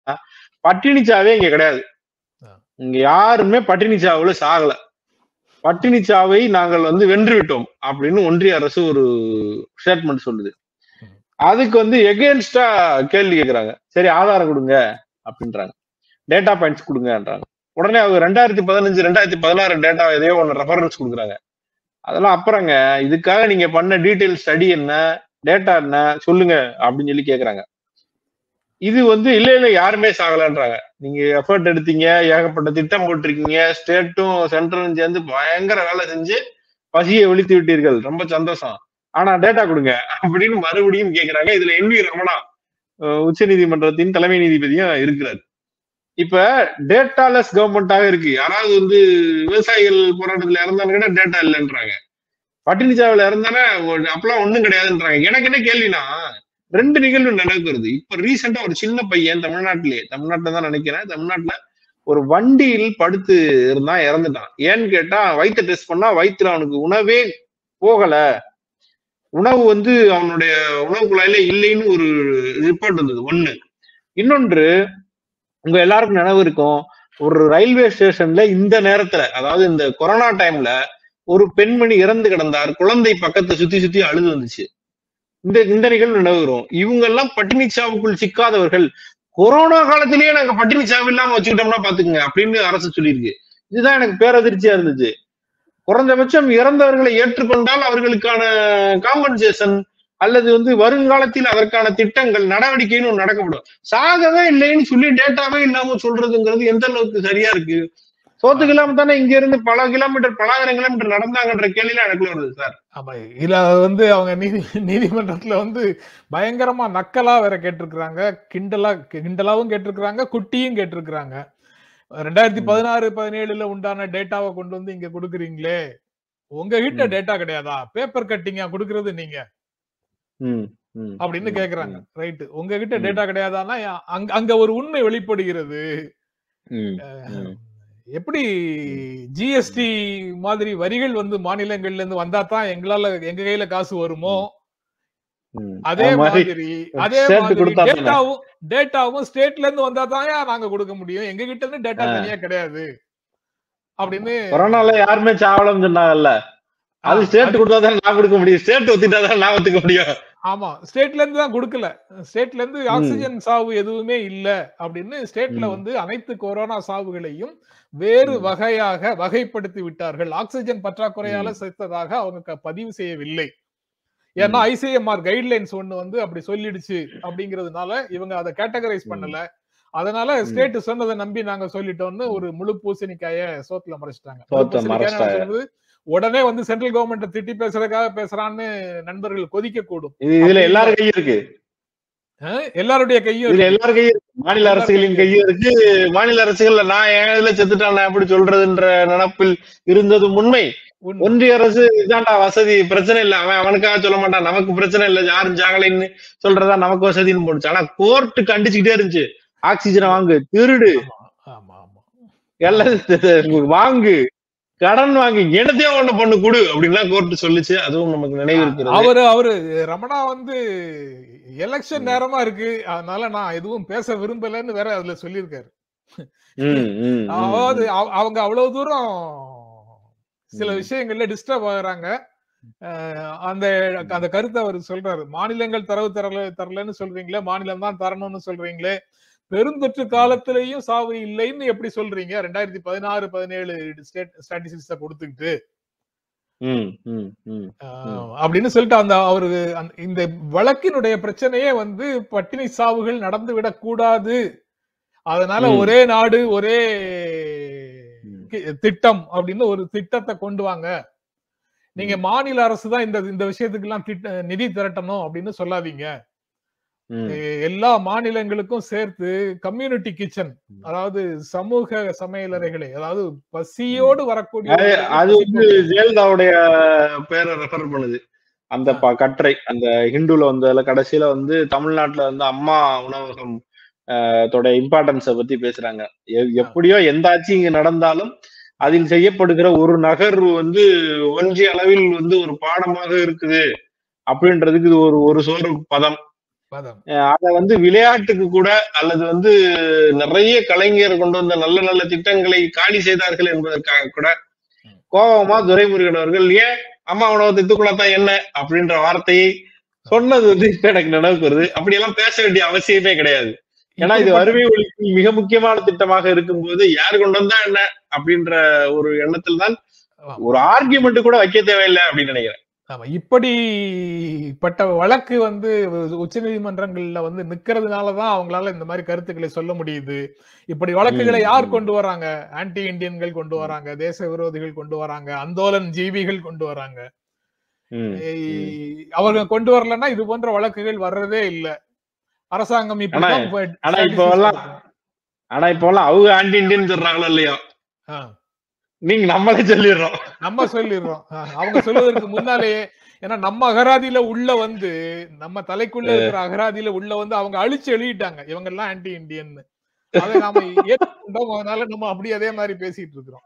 பட்டினி சாவே இங்க கிடையாது ஆ. இங்க யாருமே பட்டினி சாவுல சாகல பட்டினி சாவை நாங்கள் வந்து வென்று விட்டோம் அப்படின்னு ஒன்றிய அரசு ஒரு ஸ்டேட்மெண்ட் சொல்லுது ம். அதுக்கு வந்து எகேன்ஸ்டா கேள்வி கேக்குறாங்க சரி ஆதாரம் கொடுங்க அப்படின்றாங்க டேட்டா பாயிண்ட்ஸ் கொடுங்கன்றாங்க உடனே அவங்க ரெண்டாயிரத்தி பதினஞ்சு ரெண்டாயிரத்தி பதினாறு டேட்டா எதையோ ஒன்று ரெஃபரன்ஸ் கொடுக்குறாங்க அதெல்லாம் அப்புறங்க இதுக்காக நீங்க பண்ண டீடைல் ஸ்டடி என்ன டேட்டா என்ன சொல்லுங்க அப்படின்னு சொல்லி கேக்குறாங்க இது வந்து இல்ல இல்ல யாருமே சாகலன்றாங்க நீங்க எஃபர்ட் எடுத்தீங்க ஏகப்பட்ட திட்டம் போட்டிருக்கீங்க ஸ்டேட்டும் சென்ட்ரலும் சேர்ந்து பயங்கர வேலை செஞ்சு பசியை ஒழித்து விட்டீர்கள் ரொம்ப சந்தோஷம் ஆனா டேட்டா கொடுங்க அப்படின்னு மறுபடியும் கேக்குறாங்க இதுல என் வி ரமணா உச்ச நீதிமன்றத்தின் தலைமை நீதிபதியும் இருக்கிறார் இப்ப டேட்டாலெஸ் கவர்மெண்டாக இருக்கு யாராவது வந்து விவசாயிகள் போராட்டத்துல இறந்தான்னு கூட டேட்டா இல்லைன்றாங்க பட்டினிச்சாவில இறந்தானே அப்பெல்லாம் ஒண்ணும் கிடையாதுன்றாங்க எனக்கு என்ன கேள்வினா ரெண்டு நிகழ்வு நடக்கிறது இப்ப ரீசெண்டா ஒரு சின்ன பையன் தமிழ்நாட்டிலே தமிழ்நாட்டுல தான் நினைக்கிறேன் தமிழ்நாட்டுல ஒரு வண்டியில் படுத்து இருந்தான் இறந்துட்டான் ஏன்னு கேட்டா வயிற்ற டெஸ்ட் பண்ணா வயிற்றுல அவனுக்கு உணவே போகல உணவு வந்து அவனுடைய உணவு குழாயில இல்லைன்னு ஒரு ரிப்போர்ட் வந்தது ஒண்ணு இன்னொன்று உங்க எல்லாருக்கும் நினைவு இருக்கும் ஒரு ரயில்வே ஸ்டேஷன்ல இந்த நேரத்துல அதாவது இந்த கொரோனா டைம்ல ஒரு பெண்மணி இறந்து கிடந்தார் குழந்தை பக்கத்தை சுத்தி சுத்தி அழுது வந்துச்சு இந்த இந்த நிகழ்வு நினைவுகிறோம் இவங்க எல்லாம் பட்டினி சாவுக்குள் சிக்காதவர்கள் கொரோனா காலத்திலேயே நாங்க பட்டினி சாவு இல்லாம வச்சுக்கிட்டோம்னா பாத்துக்கங்க அப்படின்னு அரசு சொல்லியிருக்கு இதுதான் எனக்கு பேரதிர்ச்சியா இருந்துச்சு குறைந்தபட்சம் இறந்தவர்களை ஏற்றுக்கொண்டால் அவர்களுக்கான காம்பன்சேஷன் அல்லது வந்து வருங்காலத்தில் அதற்கான திட்டங்கள் நடவடிக்கைன்னு ஒண்ணு நடக்கப்படும் சாகவே இல்லைன்னு சொல்லி டேட்டாவே இல்லாம சொல்றதுங்கிறது எந்த அளவுக்கு சரியா இருக்கு சோத்துக்கு இல்லாம தானே இங்க இருந்து பல கிலோமீட்டர் பலாயிரம் கிலோமீட்டர் நடந்தாங்கன்ற கேள்விலாம் எனக்குள்ள வருது சார் ஆமா இதுல வந்து அவங்க நீதி நீதிமன்றத்துல வந்து பயங்கரமா நக்கலா வேற கேட்டிருக்கிறாங்க கிண்டலா கிண்டலாவும் கேட்டிருக்கிறாங்க குட்டியும் கேட்டிருக்கிறாங்க ரெண்டாயிரத்தி பதினாறு பதினேழுல உண்டான டேட்டாவை கொண்டு வந்து இங்க கொடுக்குறீங்களே உங்க கிட்ட ம். டேட்டா கிடையாதா பேப்பர் கட்டிங்கா கொடுக்கறது நீங்க ம், ம், அப்படின்னு ம், கேக்குறாங்க ம், ரைட் உங்ககிட்ட ம். டேட்டா கிடையாதான்னா அங்க அங்க ஒரு உண்மை வெளிப்படுகிறது ம், ம். எப்படி ஜிஎஸ்டி மாதிரி வரிகள் வந்து மாநிலங்கள்ல இருந்து வந்தா தான் எங்களால எங்க கையில காசு வருமோ ம். அதே அது மாதிரி மாதிரி அதே சேர்த்து மாதிரி கொடுத்தா தானே. டேட்டாவும் டேட்டாவும் ஸ்டேட்ல இருந்து வந்தா தான் நாங்க கொடுக்க முடியும் எங்க கிட்ட இருந்து டேட்டா ஆ. தனியா கிடையாது அப்படின்னு கொரோனால யாருமே சாவலன்னு சொன்னாங்கல்ல அது ஆ, ஸ்டேட் கொடுத்தா தான் நான் கொடுக்க முடியும் ஸ்டேட் ஒத்திட்டா தான் நான் ஒத்துக்க முடியும் ஆமா ஸ்டேட்ல இருந்து தான் கொடுக்கல ஸ்டேட்ல இருந்து ஆக்சிஜன் சாவு எதுவுமே இல்ல அப்படின்னு ஸ்டேட்ல ம். வந்து அனைத்து கொரோனா சாவுகளையும் வேறு ம். வகையாக வகைப்படுத்தி விட்டார்கள் ஆக்சிஜன் பற்றாக்குறையால செத்ததாக அவங்க க- பதிவு செய்யவில்லை ஏன்னா ஐசிஎம்ஆர் கைட்லைன்ஸ் ஒண்ணு வந்து அப்படி சொல்லிடுச்சு அப்படிங்கிறதுனால இவங்க அதை கேட்டகரைஸ் ம். பண்ணல அதனால ம். ஸ்டேட் சொன்னதை நம்பி நாங்க சொல்லிட்டோம்னு ஒரு முழு பூசணிக்காய சோத்துல மறைச்சிட்டாங்க முழு சோத்தை பூசணிக்காய்னு மறைச்சிட்டாங்க. சொல்றது உடனே வந்து சென்ட்ரல் கவர்மெண்ட் திட்டி பேசுறதுக்காக பேசுறான்னு நண்பர்கள் கொதிக்க கூடும் இது இதுல எல்லாரும் கையும் இருக்கு அஹ் எல்லாருடைய கையும் இதுல இருக்கு. எல்லாரும் கையும் இருக்கு மாநில அரசுகளின் கையும் இருக்கு மாநில அரசுகள்ல நான் என் இதுல செத்துட்டான் நான் எப்படி சொல்றதுன்ற நினப்பில் இருந்ததும் உண்மை உண்மை. ஒன்றிய அரசு இதான்டா வசதி பிரச்சனை இல்ல அவன் அவனுக்காக சொல்ல மாட்டான் நமக்கு பிரச்சனை இல்ல யாரும் ஜாகலைன்னு சொல்றதா நமக்கு வசதின்னு போடுச்சு ஆனா கோர்ட்டு கண்டிச்சுக்கிட்டே இருந்துச்சு ஆக்சிஜனை வாங்கு திருடு ஆமா ஆமா ஆமா எல்லாம் வாங்கு கடன் வாங்கி என்னத்தையோ ஒண்ணு பண்ணு கொடு அப்படின்லாம் கோர்ட் சொல்லுச்சு அதுவும் நமக்கு நினைவு இருக்கிறது அவரு அவரு ரமணா வந்து எலெக்ஷன் ம். நேரமா இருக்கு அதனால நான் எதுவும் பேச விரும்பலன்னு வேற அதுல சொல்லியிருக்காரு ம், ம், ம், அதாவது ம். அவ- அவங்க அவ்வளவு தூரம் சில ம். விஷயங்கள்ல டிஸ்டர்ப் ஆகுறாங்க அஹ் அந்த அந்த கருத்தை அவர் சொல்றாரு மாநிலங்கள் தரவு தரல தரலன்னு சொல்றீங்களே மாநிலம் தான் தரணும்னு சொல்றீங்களே பெருந்தொற்று காலத்திலையும் சாவு இல்லைன்னு எப்படி சொல்றீங்க ரெண்டாயிரத்தி பதினாறு பதினேழு ஸ்டேட் ஸ்டாட்டிஸ்டிக்ஸ கொடுத்துக்கிட்டு ம், ம், ம். ஆஹ் அப்படின்னு சொல்லிட்டு அந்த அவரு அந்த- இந்த வழக்கினுடைய பிரச்சனையே வந்து பட்டினி சாவுகள் நடந்து விடக்கூடாது அதனால ம். ஒரே நாடு ஒரே ம். கி- திட்டம் அப்படின்னு ஒரு திட்டத்தை கொண்டு வாங்க நீங்க மாநில அரசு தான் இந்த இந்த விஷயத்துக்கு எல்லாம் திட்ட நிதி திரட்டணும் அப்படின்னு சொல்லாதீங்க ம். எ- எல்லா மாநிலங்களுக்கும் சேர்த்து கம்யூனிட்டி கிச்சன் அதாவது சமூக சமையலறைகளை அதாவது பசியோடு வரக்கூடிய அது அது வந்து ஜெயலலிதாவுடைய பேரை ரெஃபர் பண்ணுது அந்த ப- கட்டுரை அந்த ஹிந்துல வந்ததுல கடைசியில வந்து தமிழ்நாட்டுல வந்து அம்மா உணவகம் ஆஹ், தோட இம்பார்ட்டன்ஸ பத்தி பேசுறாங்க எ- எப்படியோ எந்த ஆட்சி இங்க நடந்தாலும் அதில் செய்யப்படுகிற ஒரு நகர்வு வந்து ஒன்றிய அளவில் வந்து ஒரு பாடமாக இருக்குது அப்படின்றதுக்கு இது ஒரு ஒரு சோறு பதம் அதான். அஹ் அத வந்து விளையாட்டுக்கு கூட அல்லது வந்து நிறைய கலைஞர் கொண்டு வந்த நல்ல நல்ல திட்டங்களை காலி செய்தார்கள் என்பதற்காக கூட கோபமா துரைமுருகன் அவர்கள் ஏன் அம்மா உணவு தித்துக்குள்ளத்தான் என்ன அப்படின்ற வார்த்தையை சொன்னது வந்து இப்ப எனக்கு நினைவுக்கு வருது அப்படியெல்லாம் பேச வேண்டிய அவசியமே கிடையாது ஏன்னா இது இப்படிப்பட்ட- வறுமை ஒழிப்பு மிக முக்கியமான திட்டமாக இருக்கும்போது யார் கொண்டு வந்தா என்ன அப்படின்ற ஒரு எண்ணத்தில் தான் ஆமா. ஒரு ஆர்கியூமெண்ட் கூட வைக்க தேவையில்லை அப்படின்னு நினைக்கிறேன் ஆமா இப்படிப்பட்ட வழக்கு வந்து உச்ச நீதிமன்றங்கள்ல வந்து நிக்கிறதுனாலதான் அவங்களால இந்த மாதிரி கருத்துக்களை சொல்ல முடியுது இப்படி வழக்குகளை ம், யார் ம். கொண்டு வராங்க ஆன்டி இந்தியன்கள் கொண்டு வராங்க தேச விரோதிகள் கொண்டு வராங்க அந்தோலன் ஜீவிகள் கொண்டு வராங்க ம், ம். ஏய், அவங்க கொண்டு வரலன்னா இது போன்ற வழக்குகள் வர்றதே இல்ல அரசாங்கம் இப்படிதான் இப்ப ஆனா இப்ப statistics எல்லாம் கொடுக்கும். ஆனா இப்ப எல்லாம் அவங்க ஆன்டி இண்டியன் சொல்றாங்களோ இல்லையோ ஆ, நீங்க நம்மளே சொல்லிடுறோம் நம்ம சொல்லிடுறோம் ஆ, அவங்க சொல்வதற்கு முன்னாலேயே ஏன்னா நம்ம அகராதியில உள்ள வந்து நம்ம தலைக்குள்ள இருக்கிற அகராதியில உள்ள வந்து அவங்க அழிச்சு எழுதிட்டாங்க இவங்க எல்லாம் ஆன்டி இந்தியன் அதை நாம ஏற்றுக்கொண்டோம் அதனால நம்ம அப்படியே அதே மாதிரி பேசிட்டு இருக்கிறோம்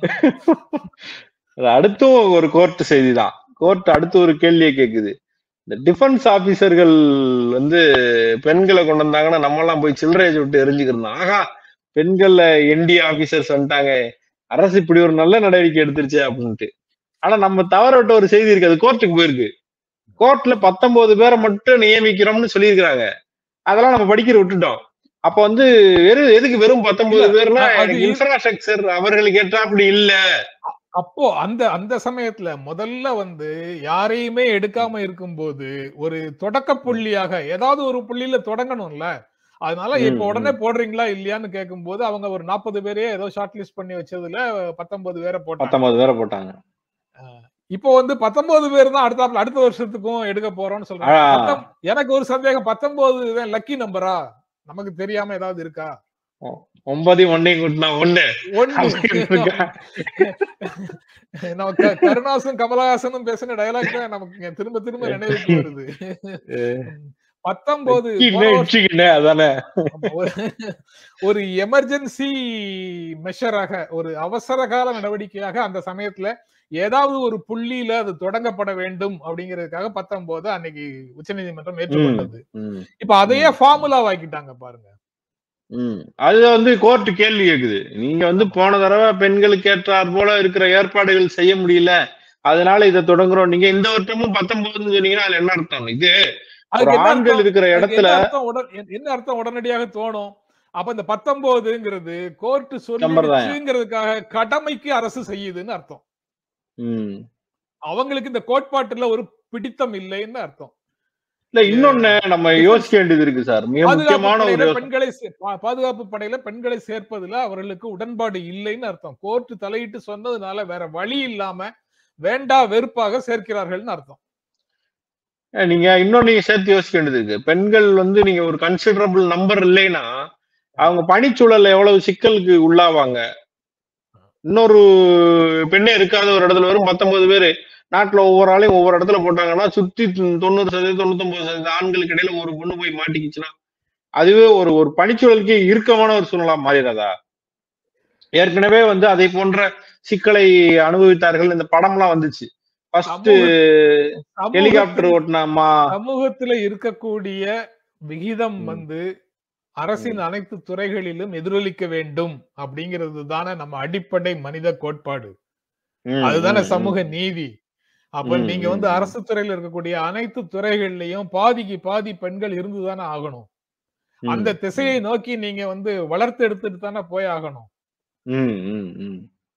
அது அடுத்தும் ஒரு கோர்ட் செய்தி தான் கோர்ட் அடுத்து ஒரு கேள்வியை கேக்குது இந்த டிஃபென்ஸ் ஆபீசர்கள் வந்து பெண்களை கொண்டு வந்தாங்கன்னா நம்ம எல்லாம் போய் சில்லறையை விட்டு எரிஞ்சுக்கிறோம் ஆகா பெண்கள்ல என்டி ஆபீசர்ஸ் வந்துட்டாங்க அரசு இப்படி ஒரு நல்ல நடவடிக்கை எடுத்துருச்சு அப்படின்ட்டு ஆனா நம்ம தவற விட்ட ஒரு செய்தி இருக்கு அது கோர்ட்டுக்கு போயிருக்கு கோர்ட்ல பத்தொன்பது பேரை மட்டும் நியமிக்கிறோம்னு சொல்லியிருக்கிறாங்க அதெல்லாம் நம்ம படிக்கிற விட்டுட்டோம் அப்ப வந்து வெறும் எதுக்கு வெறும் பத்தொன்பது இல்ல, பேர்னா அது இ- இன்ஃப்ராஸ்ட்ரக்சர் அவர்களுக்கு ஏற்றா அப்படி இல்ல அப்போ அந்த அந்த சமயத்துல முதல்ல வந்து யாரையுமே எடுக்காம இருக்கும்போது ஒரு தொடக்க புள்ளியாக ஏதாவது ஒரு புள்ளியில தொடங்கணும்ல அதனால இப்ப ம், உடனே போடுறீங்களா இல்லையான்னு கேட்கும்போது அவங்க ஒரு நாற்பது பேரையே ஏதோ ஷார்ட் லிஸ்ட் பண்ணி வச்சதுல பத்தொன்பது பேரை போட்டாங்க பத்தொன்பது பேரை போட்டாங்க இப்போ வந்து பத்தொன்பது பேர் தான் அடுத்த அடுத்த வருஷத்துக்கும் எடுக்க போறோம்னு சொல்றாங்க ஆ. பத்தொம்- எனக்கு ஒரு சந்தேகம் பத்தொன்பது தான் லக்கி நம்பரா நமக்கு தெரியாம ஏதாவது இருக்கா ஒன்பதையும் ஒன்னையும் கூட்டினா ஒண்ணு ஒண்ணு அப்படின்னு இருக்கா? நம்ம க- கருணாசும் கமலஹாசனும் பேசின டயலாக் தான் நமக்கு இங்க திரும்ப திரும்ப நினைவுக்கு வருது பத்தொன்பது இச்சிக்கின்னு, போன வருஷம் இச்சிக்கின்னு, அதானே ஒரு- ஒரு எமர்ஜென்சி மெஷராக ஒரு அவசர கால நடவடிக்கையாக அந்த சமயத்துல ஏதாவது ஒரு புள்ளியில அது தொடங்கப்பட வேண்டும் அப்படிங்கிறதுக்காக பத்தொன்பது அன்னைக்கு உச்சநீதிமன்றம் ஏற்றுக்கொண்டது ம், இப்ப அதையே ஃபார்முலா ஆக்கிட்டாங்க பாருங்க ம். அது வந்து கோர்ட் கேள்வி கேக்குது நீங்க வந்து போன தடவை பெண்களுக்கு ஏற்றாற் போல இருக்கிற ஏற்பாடுகள் செய்ய முடியல அதனால இதை தொடங்குறோம் நீங்க இந்த வருஷமும் பத்தொன்பதுன்னு சொன்னீங்கன்னா அதுல என்ன அர்த்தம் இது ஒரு அதுக்கு என்ன ஆண்கள் அர்த்தம்? இருக்கிற அதுக்கு இடத்துல என்ன அர்த்தம் உடன்- என்ன- என்ன அர்த்தம் உடனடியாக தோணும் அப்ப இந்த பத்தொன்பதுங்கிறது கோர்ட் சம்பிரதாயம். சொல்லிடுச்சுங்கிறதுக்காக கடமைக்கு அரசு செய்யுதுன்னு அர்த்தம் ம். அவங்களுக்கு இந்த கோட்பாட்டுல ஒரு பிடித்தம் இல்லைன்னு அர்த்தம் இல்ல இன்னொன்னு நம்ம யோசிக்க வேண்டியது இருக்கு சார் மிக பாதுகாப்பு முக்கியமான ஒரு படையில யோசனை. பெண்களை சே- பா- பாதுகாப்பு படையில பெண்களை சேர்ப்பதுல அவர்களுக்கு உடன்பாடு இல்லைன்னு அர்த்தம் கோர்ட் தலையிட்டு சொன்னதுனால வேற வழி இல்லாம வேண்டா வெறுப்பாக சேர்க்கிறார்கள்னு அர்த்தம் அஹ் நீங்க இன்னொன்னு நீங்க சேர்த்து யோசிக்க வேண்டியது இருக்கு பெண்கள் வந்து நீங்க ஒரு கன்சிடரபிள் நம்பர் இல்லைன்னா அவங்க பணிச்சூழல்ல எவ்வளவு சிக்கலுக்கு உள்ளாவாங்க இன்னொரு பெண்ணே இருக்காத ஒரு இடத்துல வெறும் பத்தொன்பது பேரு நாட்டுல ஒவ்வொரு ஆளையும் ஒவ்வொரு இடத்துல போட்டாங்கன்னா சுத்தி தொண்ணூறு சதவீதம் தொண்ணூத்தொன்பது சதவீதம் ஆண்களுக்கு இடையில ஒரு பொண்ணு போய் மாட்டிக்கிச்சுன்னா அதுவே ஒரு ஒரு பணிச்சூழலுக்கு இறுக்கமான ஒரு சூழ்நிலை மாறிடாதா ஏற்கனவே வந்து அதை போன்ற சிக்கலை அனுபவித்தார்கள் இந்த படம்லாம் வந்துச்சு ஃபர்ஸ்ட் சமூக- ஹெலிகாப்டர் சமூகத்தில் ஓட்டின அம்மா சமூகத்துல இருக்கக்கூடிய விகிதம் ம். வந்து அரசின் அனைத்து துறைகளிலும் எதிரொலிக்க வேண்டும் அப்படிங்கிறது தானே நம்ம அடிப்படை மனித கோட்பாடு ம், அதுதானே ம், சமூக நீதி அப்ப ம், நீங்க ம், வந்து ம். அரசு துறையில இருக்கக்கூடிய அனைத்து துறைகள்லயும் பாதிக்கு பாதி பெண்கள் இருந்துதானே ஆகணும் ம், அந்த திசையை நோக்கி நீங்க வந்து வளர்த்து எடுத்துட்டு தானே போய் ஆகணும் ம், ம், ம்.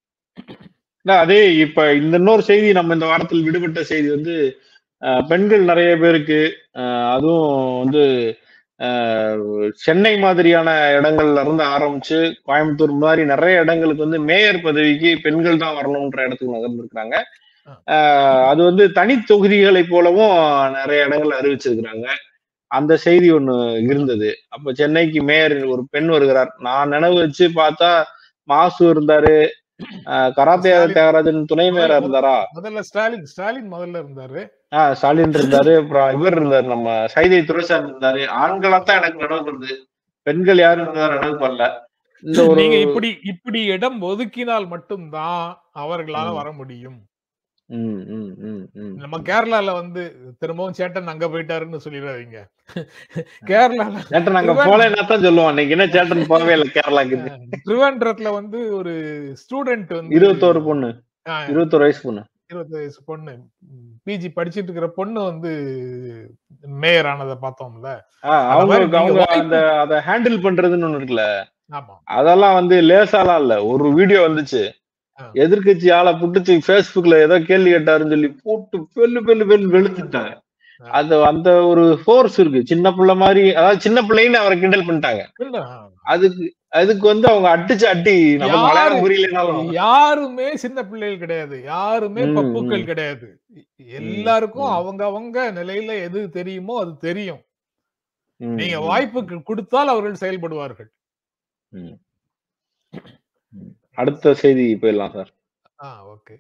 இல்ல, அதே இப்ப இந்த இன்னொரு செய்தி நம்ம இந்த வாரத்தில் விடுபட்ட செய்தி வந்து அஹ், பெண்கள் நிறைய பேருக்கு அஹ், அதுவும் வந்து அஹ், சென்னை மாதிரியான இடங்கள்ல இருந்து ஆரம்பிச்சு கோயம்புத்தூர் மாதிரி நிறைய இடங்களுக்கு வந்து மேயர் பதவிக்கு பெண்கள் தான் வரணும்ன்ற இடத்துக்கு நகர்ந்துருக்காங்க அஹ், அது வந்து தனி தொகுதிகளை போலவும் நிறைய இடங்கள்ல அறிவிச்சிருக்கிறாங்க அந்த செய்தி ஒண்ணு இருந்தது அப்ப சென்னைக்கு மேயர் ஒரு பெண் வருகிறார் நான் நினைவு வச்சு பார்த்தா மாசு இருந்தாரு அஹ் கராத்தே ஸ்டாலின். தியாகராஜன் துணை மேயரா இருந்தாரா முதல்ல ஸ்டாலின் ஸ்டாலின் முதல்ல இருந்தாரு ஆஹ் ஸ்டாலின் இருந்தாரு அப்புறம் இவர் இருந்தாரு நம்ம சைதை துரைசாமி இருந்தாரு ஆண்களா தான் எனக்கு நினைவு வருது பெண்கள் யாரும் இருந்தாரு நினைவு பண்ணல இந்த ஒரு நீங்க இப்படி இப்படி இடம் ஒதுக்கினால் மட்டும்தான் அவர்களால ம். வர முடியும் ம், ம், ம், ம். நம்ம கேரளால வந்து திரும்பவும் சேட்டன் அங்க போயிட்டாருன்னு சொல்லிடாதீங்க கேரளால சேட்டன் அங்க திருவன்- போலேன்னா தான் சொல்லுவான் இன்னைக்கு என்ன சேட்டன் போகவே இல்லை கேரளாக்கு திருவனந்தபுரத்துல வந்து ஒரு ஸ்டூடெண்ட் வந்து இருபத்தோரு பொண்ணு ஆ, இருபத்தோரு வயசு பொண்ணு இருபது வயசு பொண்ணு பிஜி படிச்சிட்டு இருக்கிற பொண்ணு வந்து மேயர் ஆனதை பார்த்தோம்ல ஆ, அவங்க மாதிரி நீங்க அவங்க வாய்ப்பு- அந்த அதை ஹேண்டில் பண்றதுன்னு ஒண்ணு இருக்குல்ல ஆமா அதெல்லாம் வந்து லேசாலாம் இல்ல ஒரு வீடியோ வந்துச்சு ஆ. எதிர்க்கட்சி ஆளை புட்டுச்சு Facebookல ஏதோ கேள்வி கேட்டாருன்னு சொல்லி போட்டு பெல்லு பெல்லு பெல்லு வெளுத்துட்டாங்க ஆ. அது அந்த ஒரு ஃபோர்ஸ் இருக்கு சின்ன பிள்ளை மாதிரி அதாவது சின்ன பிள்ளைன்னு அவரை கிண்டல் பண்ணிட்டாங்க இல்ல, அதுக்கு அதுக்கு வந்து அவங்க அடிச்சு அடி நம்ம யாரு- மலையாளம் புரியலனாலும் யாருமே சின்ன பிள்ளைகள் கிடையாது யாருமே ம், பப்புக்கள் ம். கிடையாது எல்லாருக்கும் ம். அவங்க அவங்க நிலையில எது தெரியுமோ அது தெரியும் ம், நீங்க ம், வாய்ப்பு கு- கொடுத்தால் அவர்கள் செயல்படுவார்கள் ம். ம். அடுத்த செய்தி போயிடலாம் சார் ஆ ஓகே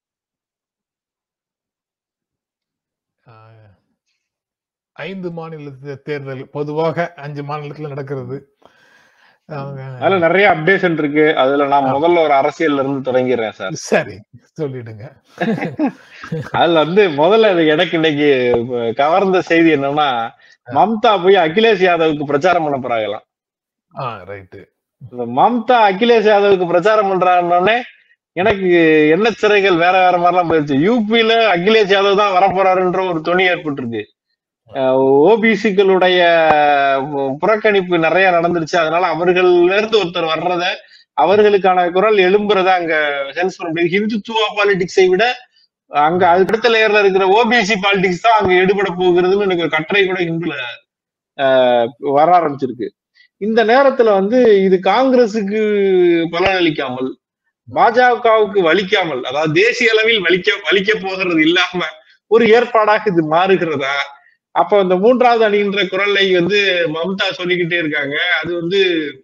ஐந்து மாநில தே- தேர்தல் பொதுவாக அஞ்சு மாநிலத்துல நடக்கிறது அவங்க அதுல நிறைய அப்டேஷன் இருக்கு அதுல நான் ஆ. முதல்ல ஒரு அரசியல்ல இருந்து தொடங்கிடுறேன் சார் சரி சொல்லிடுங்க அதுல வந்து முதல்ல அது எனக்கு இன்னைக்கு கவர்ந்த செய்தி என்னன்னா மம்தா போய் அகிலேஷ் யாதவுக்கு பிரச்சாரம் பண்ண போறாங்களாம் ஆ ரைட்டு இந்த மம்தா அகிலேஷ் யாதவுக்கு பிரச்சாரம் பண்றாங்கன்னே எனக்கு என்ன சிறைகள் வேற வேற மாதிரிலாம் போயிருச்சு யூபியில அகிலேஷ் யாதவ் தான் வரப்போறாருன்ற ஒரு துணி ஏற்பட்டிருக்கு ஓபிசிக்களுடைய புறக்கணிப்பு நிறைய நடந்துருச்சு அதனால அவர்கள்ல இருந்து ஒருத்தர் வர்றத அவர்களுக்கான குரல் எழும்புறத அங்க சென்ஸ் பண்ண முடியுது ஹிந்துத்துவா பாலிடிக்ஸை விட அங்க அடுத்த லேயர்ல இருக்கிற ஓபிசி பாலிடிக்ஸ் தான் அங்க எடுபட போகிறதுன்னு எனக்கு ஒரு கட்டுரை கூட ஹிந்துல ஆஹ், வர ஆரம்பிச்சிருக்கு இந்த நேரத்துல வந்து இது காங்கிரசுக்கு பலனளிக்காமல் பாஜகவுக்கு வலிக்காமல் அதாவது தேசிய அளவில் வலிக்க வலிக்க போகிறது இல்லாம ஒரு ஏற்பாடாக இது மாறுகிறதா அப்ப இந்த மூன்றாவது அணின்ற குரலை வந்து மம்தா சொல்லிக்கிட்டே இருக்காங்க அது வந்து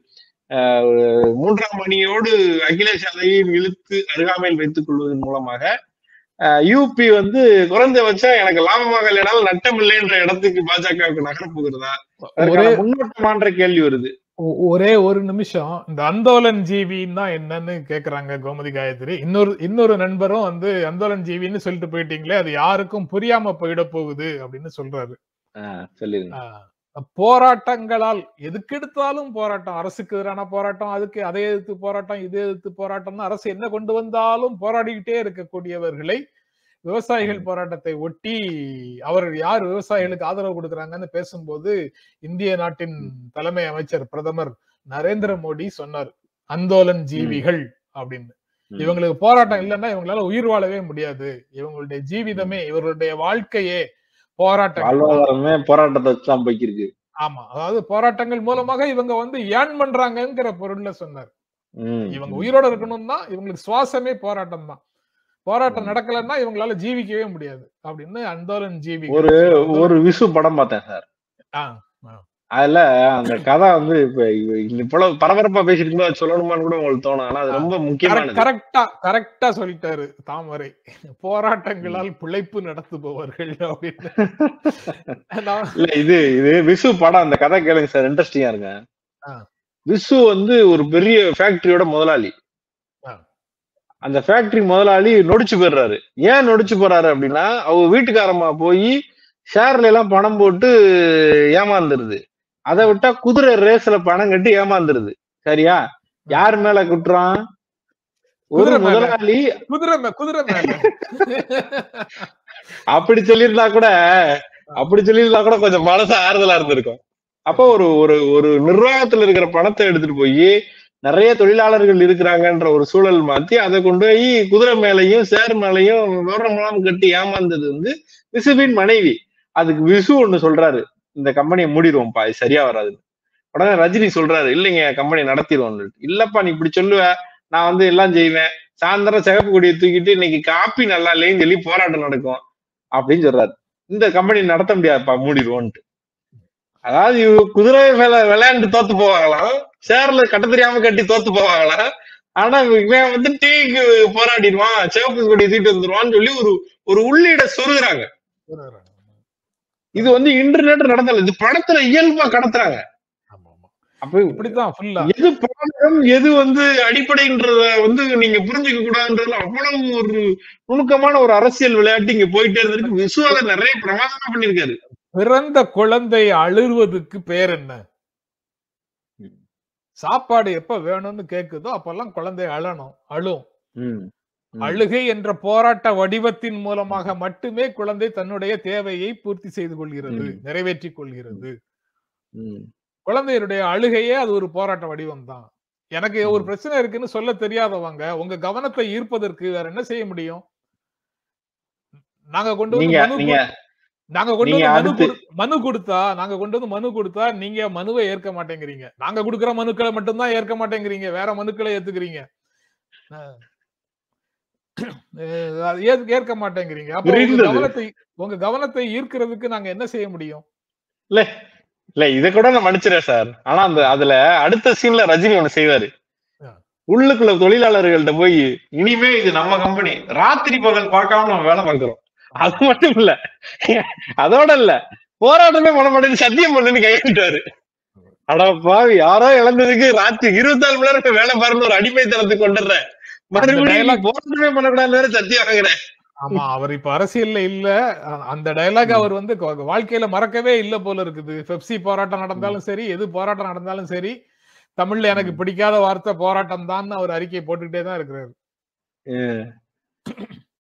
ஆஹ், மூன்றாம் அணியோடு அகிலேஷ் யாதவையும் இழுத்து அருகாமையில் வைத்துக் கொள்வதன் மூலமாக யூபி வந்து குறைந்தபட்சம் எனக்கு லாபமாக இல்லைனாலும் நட்டம் இல்லைன்ற இடத்துக்கு பாஜகவுக்கு நகரப் போகிறதா ஒரே அதற்கான முன்னோட்டமான்ற கேள்வி வருது ஒ- ஒரே ஒரு நிமிஷம் இந்த அந்தோலன் ஜீவின்னா என்னன்னு கேக்குறாங்க கோமதி காயத்ரி இன்னொரு இன்னொரு நண்பரும் வந்து அந்தோலன் ஜீவின்னு சொல்லிட்டு போயிட்டீங்களே அது யாருக்கும் புரியாம போயிட போகுது அப்படின்னு சொல்றாரு ஆஹ் சொல்லிருங்க ஆஹ் போராட்டங்களால் எதுக்கு எடுத்தாலும் போராட்டம் அரசுக்கு எதிரான போராட்டம் அதுக்கு அதை எதிர்த்து போராட்டம் இது எதிர்த்து போராட்டம்னு அரசு என்ன கொண்டு வந்தாலும் போராடிக்கிட்டே இருக்கக்கூடியவர்களை விவசாயிகள் போராட்டத்தை ஒட்டி அவர் யார் விவசாயிகளுக்கு ஆதரவு கொடுக்கறாங்கன்னு பேசும்போது இந்திய நாட்டின் தலைமை அமைச்சர் பிரதமர் நரேந்திர மோடி சொன்னார் அந்தோலன் ஜீவிகள் அப்படின்னு ம். இவங்களுக்கு போராட்டம் இல்லைன்னா இவங்களால உயிர் வாழவே முடியாது இவங்களுடைய ஜீவிதமே இவர்களுடைய வாழ்க்கையே போராட்டம் வாழ்வாதாரமே போராட்டத்தை வச்சுதான் போய்க்கிருக்கு ஆமா அதாவது போராட்டங்கள் மூலமாக இவங்க வந்து ஏர்ன் பண்றாங்கங்கிற பொருள்ல சொன்னார் ம், இவங்க ம். உயிரோட இருக்கணும்னா இவங்களுக்கு சுவாசமே போராட்டம் தான் போராட்டம் ம். நடக்கலன்னா இவங்களால ஜீவிக்கவே முடியாது அப்படின்னு அந்தோலன் ஜீவி ஒரு ஒரு விசு படம் பார்த்தேன் சார் அதுல அந்த கதை வந்து இப்ப இவ- இவ்வளவு பரபரப்பா பேசிட்டு இருக்கும்போது அது சொல்லணுமான்னு கூட உங்களுக்கு தோணும் ஆனா அது ரொம்ப முக்கியமானது கரெக்டா கரெக்டா சொல்லிட்டாரு தாமரை போராட்டங்களால் பிழைப்பு நடத்துபவர்கள் அப்படின்னு நான் இல்ல இது இது விசு படம் அந்த கதை கேளுங்க சார் இன்ட்ரெஸ்டிங்கா இருங்க ஆ. விசு வந்து ஒரு பெரிய ஃபேக்டரியோட முதலாளி ஆ. அந்த ஃபேக்டரி முதலாளி நொடிச்சு போயிடுறாரு ஏன் நொடிச்சு போறாரு அப்படின்னா அவங்க வீட்டுக்காரமா போய் ஷேர்ல எல்லாம் பணம் போட்டு ஏமாந்துருது அதை விட்டா குதிரை ரேஸ்ல பணம் கட்டி ஏமாந்துருது சரியா யார் மேல குற்றம் ஒரு குதிரை மேல. முதலாளி குதிரை மே- குதிரை மேல அப்படி சொல்லியிருந்தா கூட அப்படி சொல்லியிருந்தா கூட கொஞ்சம் மனசு ஆறுதலா இருந்திருக்கும் அப்போ ஒரு ஒரு ஒரு நிர்வாகத்துல இருக்கிற பணத்தை எடுத்துட்டு போய் நிறைய தொழிலாளர்கள் இருக்கிறாங்கன்ற ஒரு சூழல் மாத்தி அதை கொண்டு போய் குதிரை மேலையும் சேர் மேலையும் விவரம் மூலம் கட்டி ஏமாந்தது வந்து விசுவின் மனைவி அதுக்கு விசு ஒண்ணு சொல்றாரு இந்த கம்பெனியை மூடிடுவோம்ப்பா இது சரியா வராது உடனே ரஜினி சொல்றாரு இல்லைங்க கம்பெனி நடத்திடுவோம் இல்லப்பா நீ இப்படி சொல்லுவ நான் வந்து எல்லாம் செய்வேன் சாயந்தரம் சிகப்பு கொடியை தூக்கிட்டு இன்னைக்கு காப்பி நல்லா இல்லைன்னு சொல்லி போராட்டம் நடக்கும் அப்படின்னு சொல்றாரு இந்த கம்பெனி நடத்த முடியாதுப்பா மூடிடுவோன்ட்டு அதாவது இவங்க குதிரை மேல விளையாண்டு தோத்து போவாங்களாம் சேர்ல கட்ட தெரியாம கட்டி தோத்து போவாங்களாம் ஆனா இவன் வந்து டீக்கு போராடிடுவான் சிவப்பு கொடி தூக்கிட்டு வந்துருவான்னு சொல்லி ஒரு ஒரு உள்ளீட சொருகுறாங்க இது வந்து இன்டர்நெட் நடத்தல இது படத்துல இயல்பா கடத்துறாங்க ஆமா, ஆமா. அப்ப இப்படித்தான் ஃபுல்லா எது பாடகம் எது வந்து அடிப்படைன்றத வந்து நீங்க புரிஞ்சுக்க கூடாதுன்றதுல அவ்வளவு ஒரு நுணுக்கமான ஒரு அரசியல் விளையாட்டு இங்க போயிட்டே இருந்திருக்கு விசுவாக நிறைய பிரமாதமா பண்ணிருக்காரு பிறந்த குழந்தை அழுவதுக்கு பேர் என்ன ம். சாப்பாடு எப்ப வேணும்னு கேக்குதோ அப்பெல்லாம் குழந்தை அழணும் அழும் ம். ம். அழுகை என்ற போராட்ட வடிவத்தின் மூலமாக மட்டுமே குழந்தை தன்னுடைய தேவையை பூர்த்தி செய்து கொள்கிறது ம். நிறைவேற்றிக் கொள்கிறது ம். குழந்தையுடைய அழுகையே அது ஒரு போராட்ட வடிவம் தான் எனக்கு ஒரு ம். பிரச்சனை இருக்குன்னு சொல்ல தெரியாதவங்க உங்க கவனத்தை ஈர்ப்பதற்கு வேற என்ன செய்ய முடியும் நாங்க கொண்டு வந்து நீங்க மனு நீங்க கொடு- நாங்க கொண்டு நீங்க வந்து மனு அடுத்து- கொடு- மனு கொடுத்தா நாங்க கொண்டு வந்து மனு கொடுத்தா நீங்க மனுவை ஏற்க மாட்டேங்கிறீங்க நாங்க கொடுக்கிற மனுக்களை மட்டும்தான் ஏற்க மாட்டேங்கிறீங்க வேற மனுக்களை ஏத்துக்கிறீங்க அஹ் அஹ் அது ஏத்- ஏற்க மாட்டேங்கிறீங்க அப்ப உங்க புரிந்தது. கவனத்தை உங்க கவனத்தை ஈர்க்கிறதுக்கு நாங்க என்ன செய்ய முடியும் இல்ல இத கூட நான் மன்னிச்சிடறேன் சார் ஆனா அந்த அதுல அடுத்த சீன்ல ரஜினி ஒண்ணு செய்வாரு ஆ. உள்ளுக்குள்ள தொழிலாளர்கள்ட்ட போய் இனிமே இது நம்ம கம்பெனி ராத்திரி பகல் பார்க்காம நம்ம வேலை பார்க்கிறோம் அது மட்டும் இல்ல அதோட இல்ல போராட்டமே பண்ண மாட்டேன்னு சத்தியம் பண்ணுன்னு கைவிட்டாரு அட பாவி யாரோ இழந்ததுக்கு ராத்திரி இருபத்தி நாலு மணி நேரம் வேலை பாருன்னு ஒரு அடிமைத்தனத்துக்கு கொண்டுறேன் மறுபடியும் நீ dialogue- போராட்டமே பண்ணக்கூடாது வேற சத்தியம் வாங்குறேன் ஆமா அவர் இப்ப அரசியல்ல இல்ல அ- அந்த டயலாக் அவர் வந்து கொ- வாழ்க்கையில மறக்கவே இல்ல போல இருக்குது பெப்சி போராட்டம் நடந்தாலும் சரி எது போராட்டம் நடந்தாலும் சரி தமிழ்ல எனக்கு பிடிக்காத வார்த்தை போராட்டம் தான் அவர் அறிக்கை போட்டுக்கிட்டே தான் இருக்கிறாரு ம்.